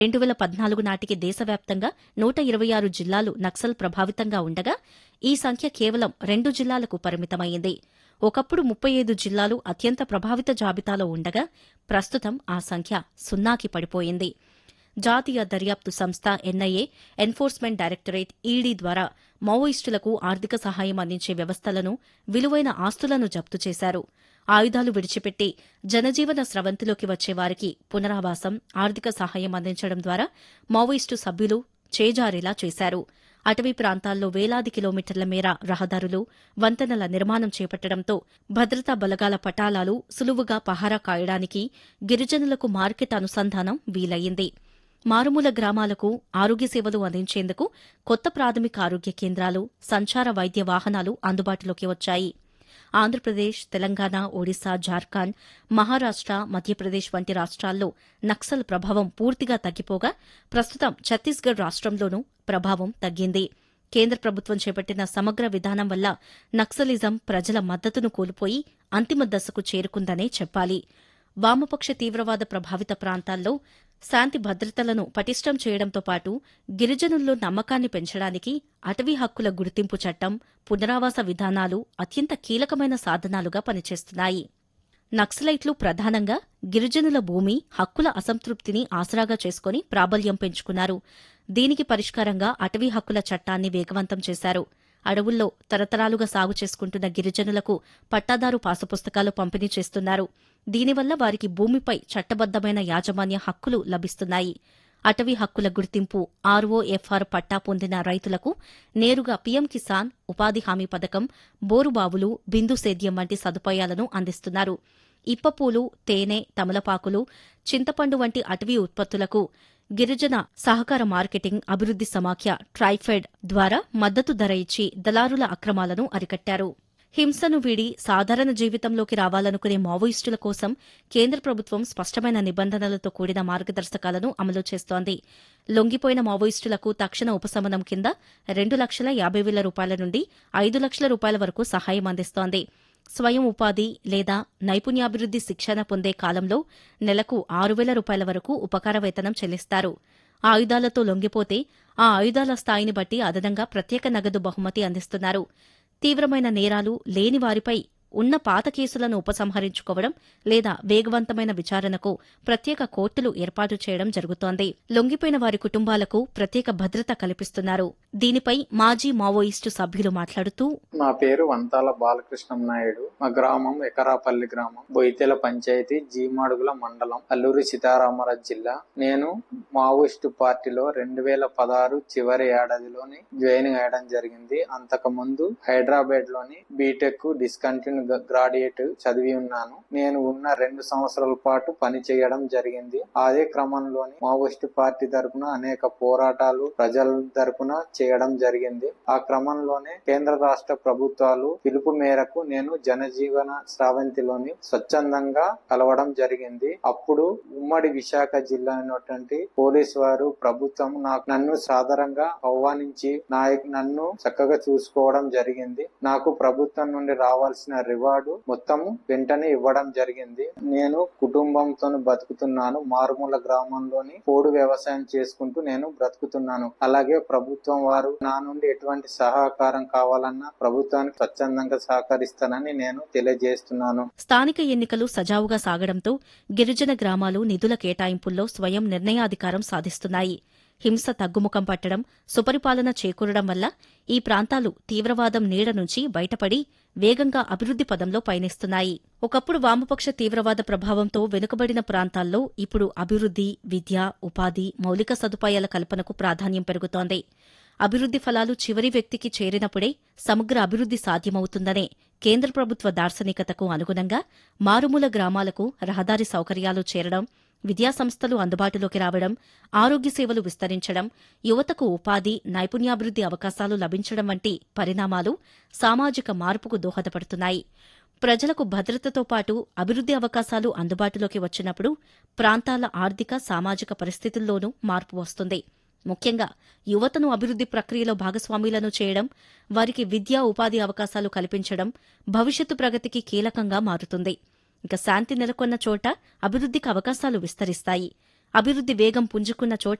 రెండు వేల పద్నాలుగు నాటికి దేశవ్యాప్తంగా నూట ఇరవై ఆరు జిల్లాలు నక్సల్ ప్రభావితంగా ఉండగా ఈ సంఖ్య కేవలం రెండు జిల్లాలకు పరిమితమైంది ఒకప్పుడు ముప్పై ఐదు జిల్లాలు అత్యంత ప్రభావిత జాబితాలో ఉండగా ప్రస్తుతం ఆ సంఖ్య సున్నాకి పడిపోయింది జాతీయ దర్యాప్తు సంస్థ ఎన్ఐఏ ఎన్ఫోర్స్మెంట్ డైరెక్టరేట్ ఈడీ ద్వారా మావోయిస్టులకు ఆర్థిక సహాయం అందించే వ్యవస్థలను విలువైన ఆస్తులను జప్తు చేశారు ఆయుధాలు విడిచిపెట్టి జనజీవన స్రవంతిలోకి వచ్చే వారికి పునరావాసం ఆర్థిక సహాయం అందించడం ద్వారా మావోయిస్టు సభ్యులు చేజారేలా చేశారు అటవీ ప్రాంతాల్లో వేలాది కిలోమీటర్ల మేర రహదారులు వంతెనల నిర్మాణం చేపట్టడంతో భద్రతా బలగాల పటాలాలు సులువుగా పహారా కాయడానికి గిరిజనులకు మార్కెట్ అనుసంధానం వీలయ్యింది మారుమూల గ్రామాలకు ఆరోగ్య సేవలు అందించేందుకు కొత్త ప్రాథమిక ఆరోగ్య కేంద్రాలు సంచార వైద్య వాహనాలు అందుబాటులోకి వచ్చాయి ఆంధ్రప్రదేశ్ తెలంగాణ ఒడిశా జార్ఖండ్ మహారాష్ట మధ్యప్రదేశ్ వంటి రాష్ట్రాల్లో నక్సల్ ప్రభావం పూర్తిగా తగ్గిపోగా ప్రస్తుతం ఛత్తీస్గఢ్ రాష్ట్రంలోనూ ప్రభావం తగ్గింది కేంద్ర ప్రభుత్వం చేపట్టిన సమగ్ర విధానం వల్ల నక్సలిజం ప్రజల మద్దతును కోల్పోయి అంతిమ దశకు చేరుకుందనే చెప్పాలి వామపక్ష తీవ్రవాద ప్రభావిత ప్రాంతాల్లో శాంతి భద్రతలను పటిష్టం చేయడంతో పాటు గిరిజనుల్లో నమ్మకాన్ని పెంచడానికి అటవీ హక్కుల గుర్తింపు చట్టం పునరావాస విధానాలు అత్యంత కీలకమైన సాధనాలుగా పనిచేస్తున్నాయి నక్సలైట్లు ప్రధానంగా గిరిజనుల భూమి హక్కుల అసంతృప్తిని ఆసరాగా చేసుకుని ప్రాబల్యం పెంచుకున్నారు దీనికి పరిష్కారంగా అటవీ హక్కుల చట్టాన్ని వేగవంతం చేశారు అడవుల్లో తరతరాలుగా సాగు చేసుకుంటున్న గిరిజనులకు పట్టాదారు పాసుపుస్తకాలు పంపిణీ చేస్తున్నారు దీనివల్ల వారికి భూమిపై చట్టబద్దమైన యాజమాన్య హక్కులు లభిస్తున్నాయి అటవీ హక్కుల గుర్తింపు ఆర్ఓఎఫ్ఆర్ పట్టా పొందిన రైతులకు నేరుగా పీఎం కిసాన్ ఉపాధి హామీ పథకం బోరుబావులు బిందు సేద్యం వంటి సదుపాయాలను అందిస్తున్నారు ఇప్పపూలు తేనె తమలపాకులు చింతపండు వంటి అటవీ ఉత్పత్తులకు గిరిజన సహకార మార్కెటింగ్ అభివృద్ది సమాఖ్య ట్రైఫెడ్ ద్వారా మద్దతు ధర ఇచ్చి దళారుల అక్రమాలను అరికట్టారు హింసను వీడి సాధారణ జీవితంలోకి రావాలనుకునే మావోయిస్టుల కోసం కేంద్ర ప్రభుత్వం స్పష్టమైన నిబంధనలతో కూడిన మార్గదర్శకాలను అమలు చేస్తోంది లొంగిపోయిన మావోయిస్టులకు తక్షణ ఉపశమనం కింద రెండు లక్షల యాభై వేల రూపాయల నుండి ఐదు లక్షల రూపాయల వరకు సహాయం అందిస్తోంది స్వయం ఉపాధి లేదా నైపుణ్యాభివృద్ది శిక్షణ పొందే కాలంలో నెలకు ఆరు వేల రూపాయల వరకు ఉపకార వేతనం చెల్లిస్తారు ఆయుధాలతో లొంగిపోతే ఆ ఆయుధాల స్థాయిని బట్టి అదనంగా ప్రత్యేక నగదు బహుమతి అందిస్తున్నారు తీవ్రమైన నేరాలు లేని వారిపై ఉన్న పాత కేసులను ఉపసంహరించుకోవడం లేదా వేగవంతమైన విచారణకు ప్రత్యేక కోర్టులు ఏర్పాటు చేయడం జరుగుతోంది లొంగిపోయిన వారి కుటుంబాలకు ప్రత్యేక భద్రత కల్పిస్తున్నారు దీనిపై మాజీ మావోయిస్టు సభ్యులు మాట్లాడుతూ నా పేరు వంతాల బాలకృష్ణం నాయుడు మా గ్రామం ఎకరాపల్లి గ్రామం బొయితెల పంచాయతీ జీమాడుగుల మండలం అల్లూరి సీతారామరాజు జిల్లా నేను మావోయిస్టు పార్టీలో రెండు వేల పదహారు చివరి ఏడాదిలోని జాయిన్ అయ్యడం జరిగింది అంతకు ముందు హైదరాబాద్ లోని బీటెక్ డిస్కంటిన్యూ గ్రాడ్యుయేట్ చదివి ఉన్నాను నేను ఉన్న రెండు సంవత్సరాల పాటు పని చేయడం జరిగింది అదే క్రమంలోని మావోయిస్టు పార్టీ తరపున అనేక పోరాటాలు ప్రజల తరపున చేయడం జరిగింది ఆ క్రమంలోనే కేంద్ర రాష్ట్ర ప్రభుత్వాలు పిలుపు మేరకు నేను జనజీవన స్రావంతిలోని స్వచ్ఛందంగా కలవడం జరిగింది అప్పుడు ఉమ్మడి విశాఖ జిల్లా అయినటువంటి పోలీస్ వారు ప్రభుత్వం నాకు నన్ను సాధారణంగా ఆహ్వానించి నా నన్ను చక్కగా చూసుకోవడం జరిగింది నాకు ప్రభుత్వం నుండి రావాల్సిన రివార్డు మొత్తం వెంటనే ఇవ్వడం జరిగింది నేను కుటుంబంతో బతుకుతున్నాను మారుమూల గ్రామంలోని పోడు వ్యవసాయం చేసుకుంటూ నేను బ్రతుకుతున్నాను అలాగే ప్రభుత్వం వారు నా నుండి ఎటువంటి సహకారం కావాలన్నా ప్రభుత్వానికి స్వచ్ఛందంగా సహకరిస్తానని నేను తెలియజేస్తున్నాను స్థానిక ఎన్నికలు సజావుగా సాగడంతో గిరిజన గ్రామాలు నిధుల కేటాయింపుల్లో స్వయం నిర్ణయాధికారం సాధిస్తున్నాయి హింస తగ్గుముఖం పట్టడం సుపరిపాలన చేకూరడం వల్ల ఈ ప్రాంతాలు తీవ్రవాదం నీడ నుంచి బయటపడి వేగంగా అభివృద్ది పదంలో పయనిస్తున్నాయి ఒకప్పుడు వామపక్ష తీవ్రవాద ప్రభావంతో వెనుకబడిన ప్రాంతాల్లో ఇప్పుడు అభివృద్ది విద్య ఉపాధి మౌలిక సదుపాయాల కల్పనకు ప్రాధాన్యం పెరుగుతోంది అభివృద్ది ఫలాలు చివరి వ్యక్తికి చేరినప్పుడే సమగ్ర అభివృద్ది సాధ్యమవుతుందనే కేంద్ర ప్రభుత్వ దార్శనికతకు అనుగుణంగా మారుమూల గ్రామాలకు రహదారి సౌకర్యాలు చేరడం విద్యాసంస్థలు అందుబాటులోకి రావడం ఆరోగ్య సేవలు విస్తరించడం యువతకు ఉపాధి నైపుణ్యాభివృద్ది అవకాశాలు లభించడం వంటి పరిణామాలు సామాజిక మార్పుకు దోహదపడుతున్నాయి ప్రజలకు భద్రతతో పాటు అభివృద్ది అవకాశాలు అందుబాటులోకి వచ్చినప్పుడు ప్రాంతాల ఆర్థిక సామాజిక పరిస్థితుల్లోనూ మార్పు వస్తుంది ముఖ్యంగా యువతను అభివృద్ది ప్రక్రియలో భాగస్వాములను చేయడం వారికి విద్యా ఉపాధి అవకాశాలు కల్పించడం భవిష్యత్తు ప్రగతికి కీలకంగా మారుతుంది ఇక శాంతి నెలకొన్న చోట అభివృద్దికి అవకాశాలు విస్తరిస్తాయి అభివృద్ది వేగం పుంజుకున్న చోట